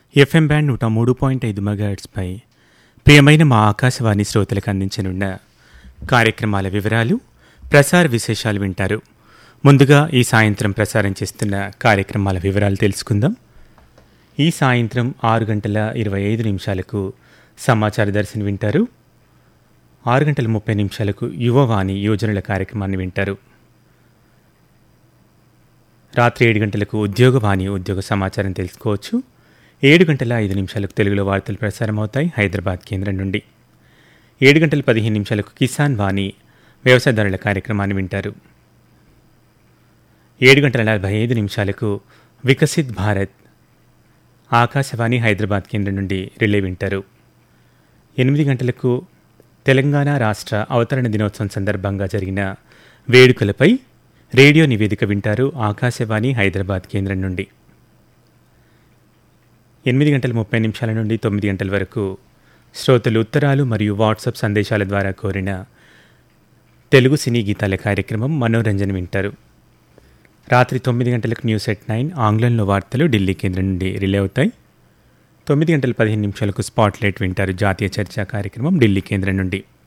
FM band నూట మూడు point ఐదు మెగాహెట్స్పై ప్రియమైన మా ఆకాశవాణి శ్రోతలకు అందించనున్న కార్యక్రమాల వివరాలు ప్రసార విశేషాలు వింటారు ముందుగా ఈ సాయంత్రం ప్రసారం చేస్తున్న కార్యక్రమాల వివరాలు తెలుసుకుందాం ఈ సాయంత్రం ఆరు గంటల ఇరవై ఐదు నిమిషాలకు సమాచార దర్శనం వింటారు ఆరు గంటల ముప్పై నిమిషాలకు యువవాణి యోజనల కార్యక్రమాన్ని వింటారు రాత్రి ఏడు గంటలకు ఉద్యోగవాణి ఉద్యోగ సమాచారం తెలుసుకోవచ్చు ఏడు గంటల ఐదు నిమిషాలకు తెలుగులో వార్తలు ప్రసారం అవుతాయి హైదరాబాద్ కేంద్రం నుండి ఏడు గంటల పదిహేను నిమిషాలకు కిసాన్ వాణి వ్యవసాయదారుల కార్యక్రమాన్ని వింటారు ఏడు గంటల నలభై ఐదు నిమిషాలకు వికసిత్ భారత్ ఆకాశవాణి హైదరాబాద్ కేంద్రం నుండి రిలే వింటారు ఎనిమిది గంటలకు తెలంగాణ రాష్ట్ర అవతరణ దినోత్సవం సందర్భంగా జరిగిన వేడుకలపై రేడియో నివేదిక వింటారు ఆకాశవాణి హైదరాబాద్ కేంద్రం నుండి ఎనిమిది గంటల ముప్పై నిమిషాల నుండి తొమ్మిది గంటల వరకు శ్రోతలు ఉత్తరాలు మరియు వాట్సాప్ సందేశాల ద్వారా కోరిన తెలుగు సినీ గీతాల కార్యక్రమం మనోరంజన వింటారు రాత్రి తొమ్మిది గంటలకు న్యూస్ ఎట్ నైన్ ఆంగ్లంలో వార్తలు ఢిల్లీ కేంద్రం నుండి రిలే అవుతాయి తొమ్మిది గంటల పదిహేను నిమిషాలకు స్పాట్ లైట్ వింటారు జాతీయ చర్చా కార్యక్రమం ఢిల్లీ కేంద్రం నుండి